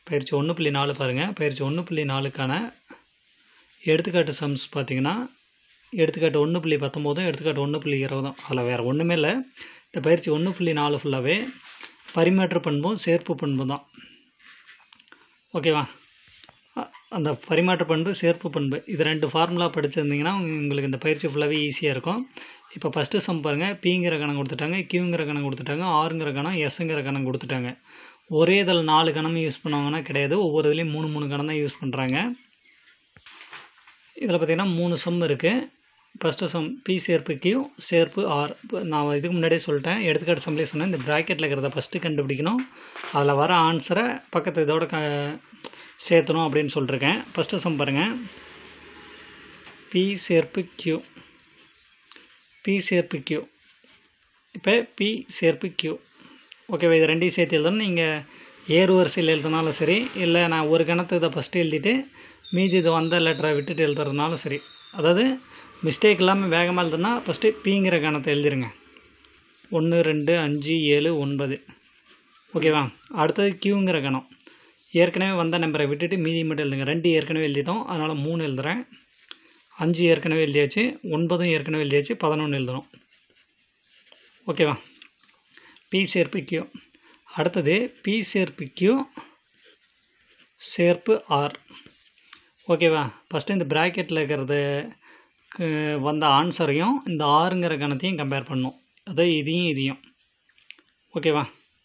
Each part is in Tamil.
பயிற்சி ஒன்று புள்ளி நாலு பாருங்கள் பயிற்சி ஒன்று புள்ளி நாலுக்கான எடுத்துக்காட்டு சம்ஸ் பார்த்தீங்கன்னா எடுத்துக்காட்டு ஒன்று புள்ளி பத்தொம்போதும் எடுத்துக்காட்டு ஒன்று புள்ளி இருபதும் அதில் வேறு ஒன்றுமே இல்லை இந்த பயிற்சி ஒன்று புள்ளி நாலு ஃபுல்லாகவே பரிமாற்ற பண்பும் சேர்ப்பு பண்பும் தான் ஓகேவா அ- அந்த பரிமாற்ற பண்பு சேர்ப்பு பண்பு இது ரெண்டு ஃபார்முலா படிச்சிருந்தீங்கன்னா உங்க- உங்களுக்கு இந்த பயிற்சி ஃபுல்லாகவே ஈஸியாக இருக்கும் இப்போ ஃபஸ்ட்டு சம் பாருங்கள் பிங்கிற கணம் கொடுத்துட்டாங்க கியூங்கிற கணம் கொடுத்துட்டாங்க ஆறுங்கிற கணம் எஸ்ங்கிற கணம் கொடுத்துட்டாங்க ஒரே இதில் நாலு கணம் யூஸ் பண்ணுவாங்கன்னா கிடையாது ஒவ்வொரு இதுலேயும் மூணு மூணு கணம் தான் யூஸ் பண்ணுறாங்க இதில் பார்த்தீங்கன்னா மூணு சம் இருக்குது ஃபஸ்ட்டு சம் பி சேர்ப்பு கியூ சேர்ப்பு ஆர் இப்போ நான் இதுக்கு முன்னாடியே சொல்லிட்டேன் எடுத்துக்காட்டு சம்லேயே சொன்னேன் இந்த ப்ராக்கெட்டில் இருக்கிறத ஃபஸ்ட்டு கண்டுபிடிக்கணும் அதில் வர ஆன்சரை பக்கத்து இதோட க சேர்த்தணும் அப்படின்னு சொல்லியிருக்கேன் ஃபஸ்ட்டு சம் பாருங்கள் பி சேர்ப்பு கியூ பி சேர்ப்பு கியூ இப்போ பி சேர்ப்பு கியூ ஓகேவா இது ரெண்டையும் சேர்த்து எழுதணும் நீங்கள் ஏறு வரிசையில் எழுதினாலும் சரி இல்லை நான் ஒரு கணத்தை இதை ஃபஸ்ட்டு எழுதிட்டு மீதி இது வந்த லெட்டரை விட்டுட்டு எழுதுறதுனாலும் சரி அதாவது மிஸ்டேக் இல்லாமல் வேகமாக எழுதுனா ஃபஸ்ட்டு பிங்கிற கணத்தை எழுதிருங்க ஒன்று ரெண்டு அஞ்சு ஏழு ஒன்பது ஓகேவா அடுத்தது கியூங்கிற கணம் ஏற்கனவே வந்த நம்பரை விட்டுட்டு மீதி மட்டும் எழுதுங்க ரெண்டு ஏற்கனவே எழுதிட்டோம் அதனால் மூணு எழுதுறேன் அஞ்சு ஏற்கனவே எழுதியாச்சு ஒன்பதும் ஏற்கனவே எழுதியாச்சு பதினொன்று எழுதணும் ஓகேவா பி சேர்ப்பு கியூ அடுத்தது பி சேர்ப்பு கியூ சேர்ப்பு ஆர் ஓகேவா ஃபஸ்ட்டு இந்த ப்ராக்கெட்டில் இருக்கிறது கு- வந்த ஆன்சரையும் இந்த ஆறுங்கிற கணத்தையும் கம்பேர் பண்ணும் அதாவது இதையும் இதையும் ஓகேவா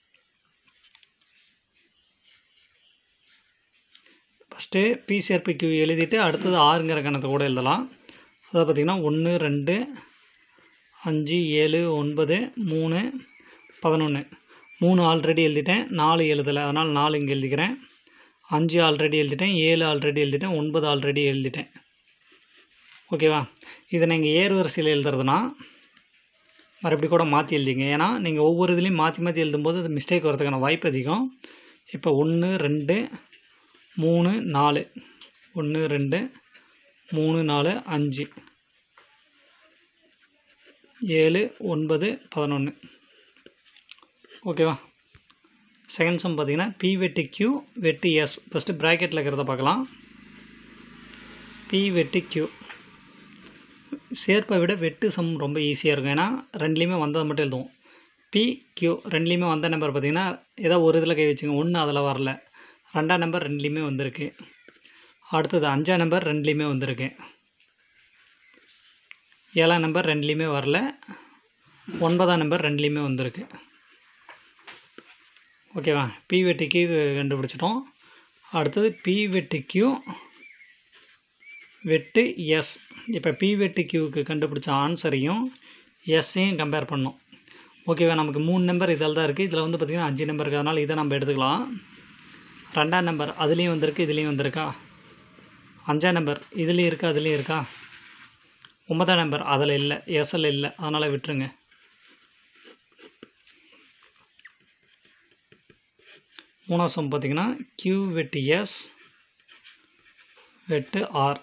ஃபஸ்ட்டு பி சேர்ப்பு கியூ எழுதிட்டு அடுத்தது ஆறுங்கிற கணத்தை கூட எழுதலாம் அதாவது பார்த்திங்கன்னா ஒன்று ரெண்டு அஞ்சு ஏழு ஒன்பது மூணு பதினொன்று மூணு ஆல்ரெடி எழுதிட்டேன் நாலு எழுதலை அதனால் நாலு இங்கே எழுதிக்கிறேன் அஞ்சு ஆல்ரெடி எழுதிட்டேன் ஏழு ஆல்ரெடி எழுதிட்டேன் ஒன்பது ஆல்ரெடி எழுதிட்டேன் ஓகேவா இதை நீங்கள் ஏறு வரிசையில் எழுதுறதுனா மறுபடி கூட மாற்றி எழுதிங்க ஏன்னா நீங்கள் ஒவ்வொரு இதுலேயும் மாற்றி மாற்றி எழுதும்போது அது மிஸ்டேக் வரதுக்கான வாய்ப்பு அதிகம் இப்போ ஒன்று ரெண்டு மூணு நாலு ஒன்று ரெண்டு மூணு நாலு அஞ்சு ஏழு ஒன்பது பதினொன்று ஓகேவா செகண்ட் சம் பார்த்தீங்கன்னா பி வெட்டு கியூ வெட்டு எஸ் ஃபஸ்ட்டு ப்ராக்கெட்டில் இருக்கிறத பார்க்கலாம் பி வெட்டு கியூ சேர்ப்பை விட வெட்டு சம் ரொம்ப ஈஸியாக இருக்கும் ஏன்னா ரெண்டுலேயுமே வந்ததை மட்டும் எழுதுவோம் பி கியூ ரெண்டுலேயுமே வந்த நம்பர் பார்த்தீங்கன்னா ஏதோ ஒரு இதில் கை வச்சுங்க ஒன்று அதில் வரல ரெண்டாம் நம்பர் ரெண்டுலேயுமே வந்திருக்கு அடுத்தது அஞ்சாம் நம்பர் ரெண்டுலேயுமே வந்திருக்கு ஏழாம் நம்பர் ரெண்டுலேயுமே வரல ஒன்பதாம் நம்பர் ரெண்டுலேயுமே வந்திருக்கு ஓகேவா பி வெட்டிக்கு கண்டுபிடிச்சிட்டோம் அடுத்தது பி வெட்டிக்கு வெட்டு எஸ் இப்போ பி வெட்டு கியூக்கு கண்டுபிடிச்ச ஆன்சரையும் எஸ்ஸையும் கம்பேர் பண்ணோம் ஓகேவா நமக்கு மூணு நம்பர் இதில் தான் இருக்குது இதில் வந்து பார்த்திங்கன்னா அஞ்சு நம்பர் இருக்கிறதுனால இதை நம்ம எடுத்துக்கலாம் ரெண்டாம் நம்பர் அதுலேயும் வந்திருக்கு இதுலேயும் வந்திருக்கா அஞ்சாம் நம்பர் இதுலேயும் இருக்கா அதுலேயும் இருக்கா ஒன்பதாம் நம்பர் அதில் இல்லை எஸ்எல் இல்லை அதனால் விட்டுருங்க மூணாவது சம் பார்த்தீங்கன்னா கியூ வெட்டு எஸ் வெட்டு ஆர்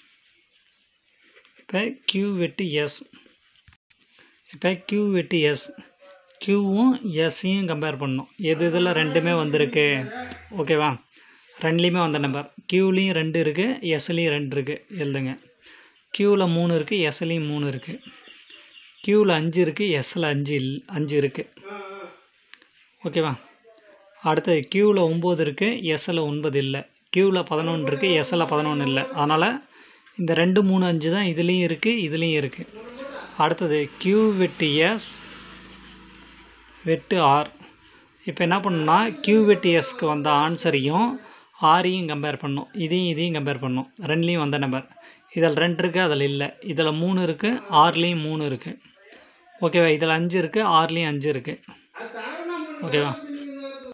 இப்போ கியூ வெட்டு எஸ் இப்போ கியூ வெட்டு எஸ் கியூவும் எஸ்ஸையும் கம்பேர் பண்ணணும் எது இதில் ரெண்டுமே வந்திருக்கு ஓகேவா ரெண்டுலேயுமே வந்த நம்பர் கியூலேயும் ரெண்டு இருக்குது எஸ்லேயும் ரெண்டு இருக்குது எழுதுங்க கியூவில் மூணு இருக்குது எஸ்லேயும் மூணு இருக்குது கியூவில் அஞ்சு இருக்குது எஸ்ஸில் அஞ்சு இல் அஞ்சு இருக்குது ஓகேவா அடுத்தது கியூவில் ஒம்பது இருக்குது எஸ்ஸில் ஒன்பது இல்லை கியூவில் பதினொன்று இருக்குது எஸ்ஸில் பதினொன்று இல்லை அதனால் இந்த ரெண்டு மூணு அஞ்சு தான் இதுலேயும் இருக்குது இதுலேயும் இருக்குது அடுத்தது கியூ வெட்டு எஸ் வெட்டு ஆர் இப்போ என்ன பண்ணணும்னா கியூ வெட்டு எஸ்க்கு வந்த ஆன்சரையும் ஆரையும் கம்பேர் பண்ணணும் இதையும் இதையும் கம்பேர் பண்ணணும் ரெண்டுலேயும் வந்த நம்பர் இதில் ரெண்டு இருக்குது அதில் இல்லை இதில் மூணு இருக்குது ஆறுலேயும் மூணு இருக்குது ஓகேவா இதில் அஞ்சு இருக்குது ஆறுலேயும் அஞ்சு இருக்குது ஓகேவா